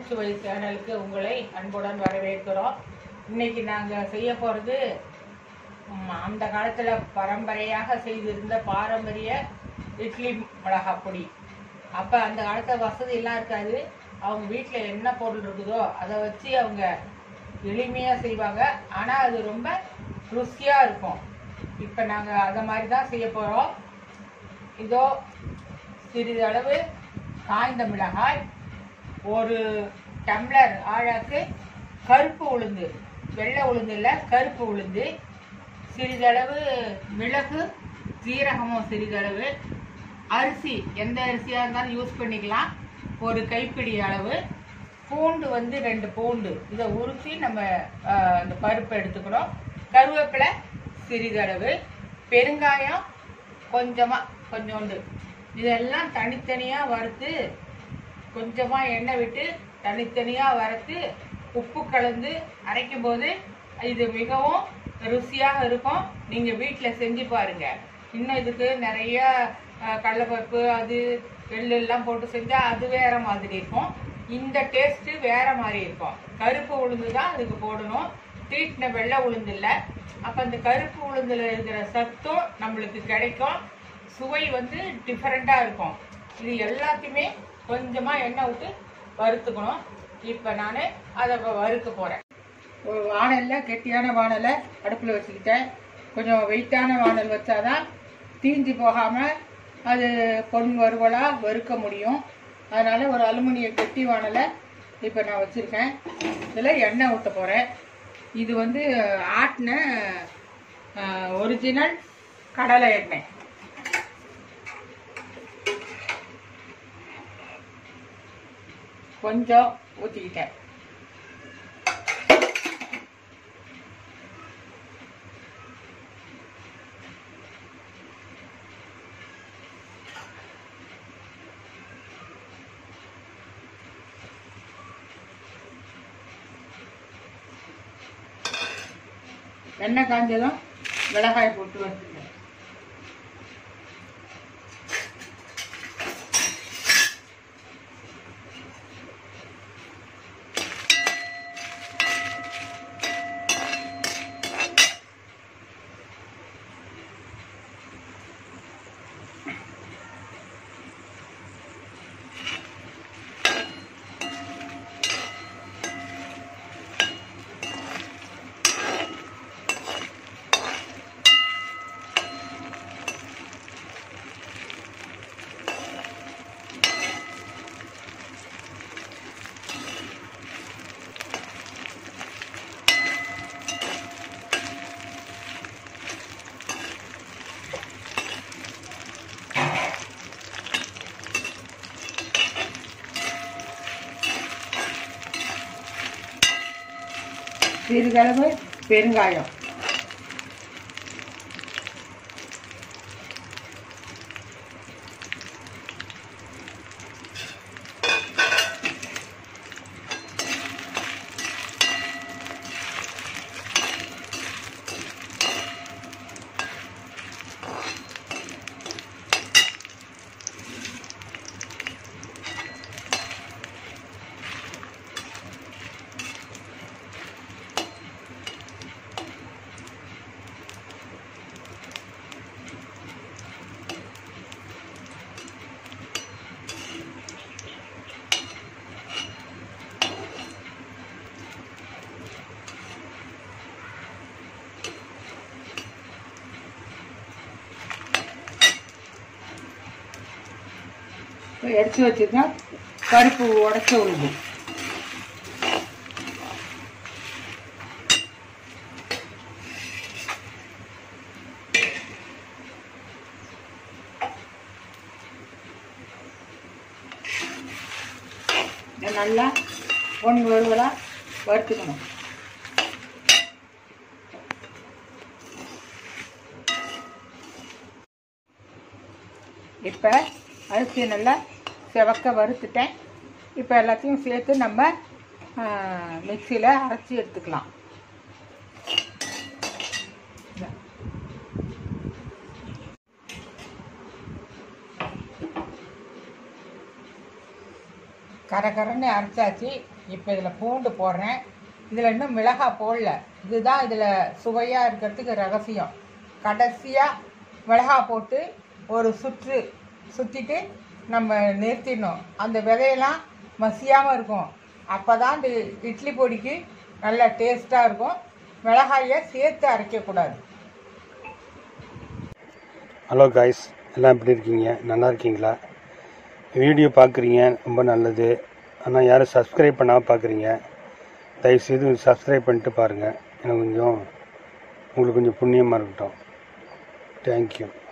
அறுசுவை சேனலுக்கு உங்களை அன்புடன் வரவேற்கிறோம் இன்னைக்கு நாங்கள் செய்ய போகிறது அந்த காலத்தில் பரம்பரையாக செய்திருந்த பாரம்பரிய இட்லி மிளகா பொடி அப்போ அந்த காலத்தில் வசதியெல்லாம் இருக்காது அவங்க வீட்டில் என்ன பொருள் இருக்குதோ அதை வச்சு அவங்க எளிமையாக செய்வாங்க ஆனால் அது ரொம்ப ருசியாக இருக்கும் இப்போ நாங்கள் அதை மாதிரி தான் செய்ய போகிறோம் இதோ சிறிதளவு காய்ந்த மிளகாய் ஒரு டம்ளர் ஆழாக்கு கருப்பு உளுந்து வெள்ளை உளுந்து இல்லை கருப்பு உளுந்து சிறிதளவு மிளகு சீரகமும் சிறிதளவு அரிசி எந்த அரிசியாக இருந்தாலும் யூஸ் பண்ணிக்கலாம் ஒரு கைப்பிடி அளவு பூண்டு வந்து ரெண்டு பூண்டு இதை உரிச்சி நம்ம ஆஹ், அந்த பருப்பை எடுத்துக்கிறோம் கருவேப்பிலை சிறிதளவு பெருங்காயம் கொஞ்சமாக கொஞ்சோண்டு இதெல்லாம் தனித்தனியாக வறுத்து கொஞ்சமாக எண்ணெய் விட்டு தனித்தனியாக வறுத்து உப்பு கலந்து அரைக்கும் போது இது மிகவும் ருசியாக இருக்கும் நீங்கள் வீட்டில் செஞ்சு பாருங்க இன்னும் இதுக்கு நிறைய அஹ், கடலைப்பருப்பு அது எள்ளு எல்லாம் போட்டு செஞ்சால் அது வேற மாதிரி இருக்கும் இந்த டேஸ்ட்டு வேற மாதிரி இருக்கும் கருப்பு உளுந்து தான் அதுக்கு போடணும் தீட்டின வெள்ளை உளுந்து இல்லை அப்போ அந்த கருப்பு உளுந்துல இருக்கிற சத்தும் நம்மளுக்கு கிடைக்கும் சுவை வந்து டிஃப்ரெண்ட்டாக இருக்கும் இது எல்லாத்தையுமே கொஞ்சமாக எண்ணெய் விட்டு வறுத்துக்கணும் இப்போ நான் அதை வ- வறுக்க போகிறேன் ஒரு வானலில் கெட்டியான வானலை அடுப்பில் வச்சுக்கிட்டேன் கொஞ்சம் வெயிட்டான வானல் வச்சாதான் தீஞ்சு போகாமல் அது பொன் வறுவலாக வறுக்க முடியும் அதனால் ஒரு அலுமினிய கெட்டி வானலை இப்போ நான் வச்சுருக்கேன் இதில் எண்ணெய் ஊற்ற போகிறேன் இது வந்து ஆட்டின ஒரிஜினல் கடலை எண்ணெய் கொஞ்சம் ஊற்றிக்கிட்டேன் எண்ணெய் காஞ்சதும் மிளகாய் போட்டு வச்சுருக்கேன் சிறிதளவு பெருங்காயம் இப்போ எடுத்து வச்சிருக்கேன் பருப்பு உடச்ச உருது இதை நல்லா பொன் வறுவலாக வறுத்துக்கணும் இப்போ அரிசியை நல்லா செவக்க வறுத்துட்டேன் இப்போ எல்லாத்தையும் சேர்த்து நம்ம மிக்சியில் அரைச்சி எடுத்துக்கலாம் இந்தா. கரகரன்னு அரைச்சாச்சு இப்போ இதில் பூண்டு போடுறேன் இதில் இன்னும் மிளகாய் போடல இதுதான் இதில் சுவையாக இருக்கிறதுக்கு ரகசியம் கடைசியாக மிளகாய் போட்டு ஒரு சுற்று சுற்றிட்டு நம்ம நிறுத்திடணும் அந்த விதையெல்லாம் மசியாமல் இருக்கும் அப்போ தான் இந்த இட்லி பொடிக்கு நல்ல டேஸ்ட்டாக இருக்கும் மிளகாயை சேர்த்து அரைக்கக்கூடாது ஹலோ காய்ஸ் எல்லாம் எப்படி இருக்கீங்க நல்லா இருக்கீங்களா வீடியோ பார்க்குறீங்க ரொம்ப நல்லது ஆனால் யாரும் சப்ஸ்கிரைப் பண்ணாமல் பார்க்குறீங்க தயவுசெய்து சப்ஸ்கிரைப் பண்ணிட்டு பாருங்கள் எனக்கு கொஞ்சம் உங்களுக்கு கொஞ்சம் புண்ணியமாக இருக்கட்டும் தேங்க்யூ